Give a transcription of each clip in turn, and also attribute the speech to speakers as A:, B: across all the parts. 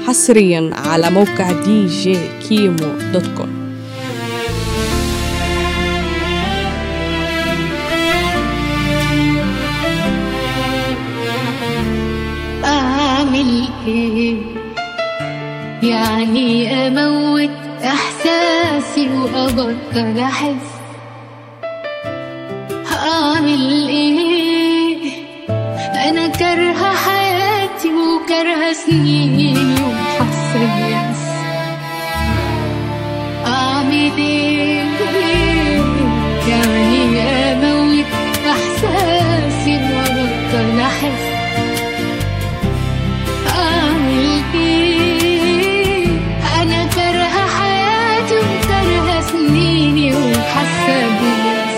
A: حصريا على موقع دي جي كيمو دوت كوم
B: أعمل إيه يعني أموت إحساسي وأبطل أحس أعمل إيه أنا كارهة حياتي وكارهة سنيني وحاسة بيأس أعمل إيه يعني أموت إحساسي وأبطل أحس أعمل إيه أنا كارهة حياتي وكارهة سنيني وحاسة بيأس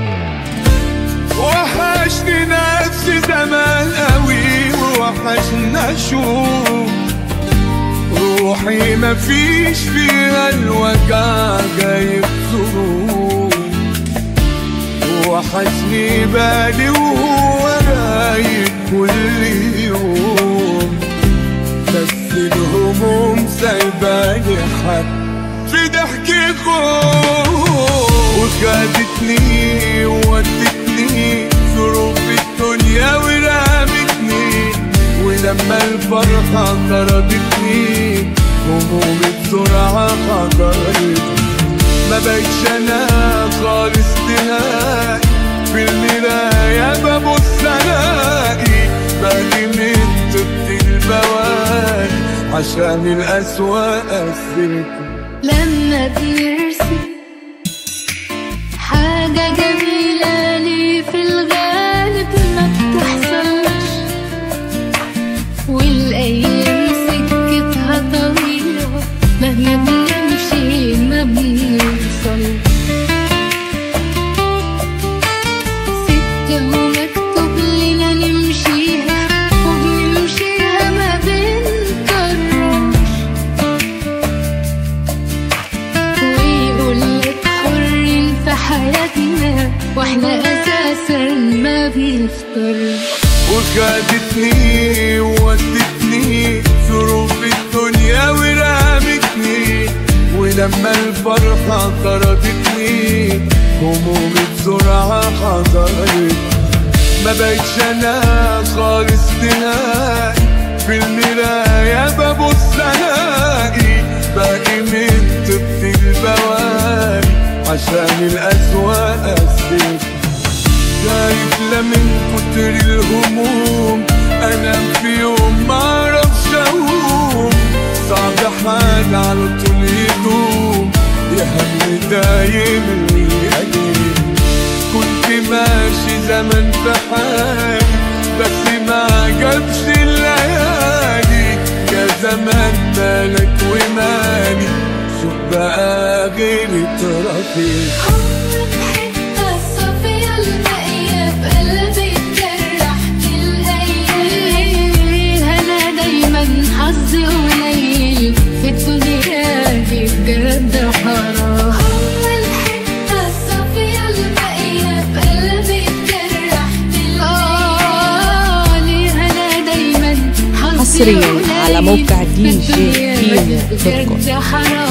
C: وحشني نفسي زمان قوي ووحشنا اشوف روحي مفيش فيها الوجع جايب ظروف وحشني بالي وهو رايق كل يوم بس الهموم سايباني حد في ضحكي خوف وخدتني وودتني ظروف الدنيا ورمتني ولما الفرحة طردتني همومي بسرعة حضرت ما بقتش انا خالص نهائي في المراية ببص الاقي باقي من طبت البواري عشان الأسوأ أثرت
B: لما بنرسم حاجة جميلة ليه في الغالب ما بتحصلش والأيام سكتها طويلة مهما بنمشي ما بنوصل سكة ومكتوب لنا نمشيها وبنمشيها ما بنكررش ويقول لك حرين في حياتنا واحنا اساسا ما بنختارش
C: وخدتني وودتني ظروف الدنيا ورمتني ولما الفرحة طردتني همومي بسرعة حضرت ما بقتش انا خالص نهائي في المراية ببص الاقي باقي من طبت البواري عشان الأسوأ أثبت خايف لا من كتر الهموم انام في يوم ما اعرفش اقوم صعب حال على طول يدوم يا هم دايم الليالي كنت ماشي زمان في حالي بس ما عجبش الليالي يا زمان مالك ومالي شوف بقى غير الترافيق
B: عمرك حتة الصفية الباقية في قلبي تجرح في الأيام أنا دايما حظي قليل في الدنيا دي بجد حرام عمرك حتة الصفية الباقية في قلبي تجرح في الأيام أنا دايما حظي
A: حصرياً على
B: قليل
A: موقع
B: في
A: دي جي
B: الدنيا
A: كيمو
B: دي
A: دوت كوم.
B: بجد حرام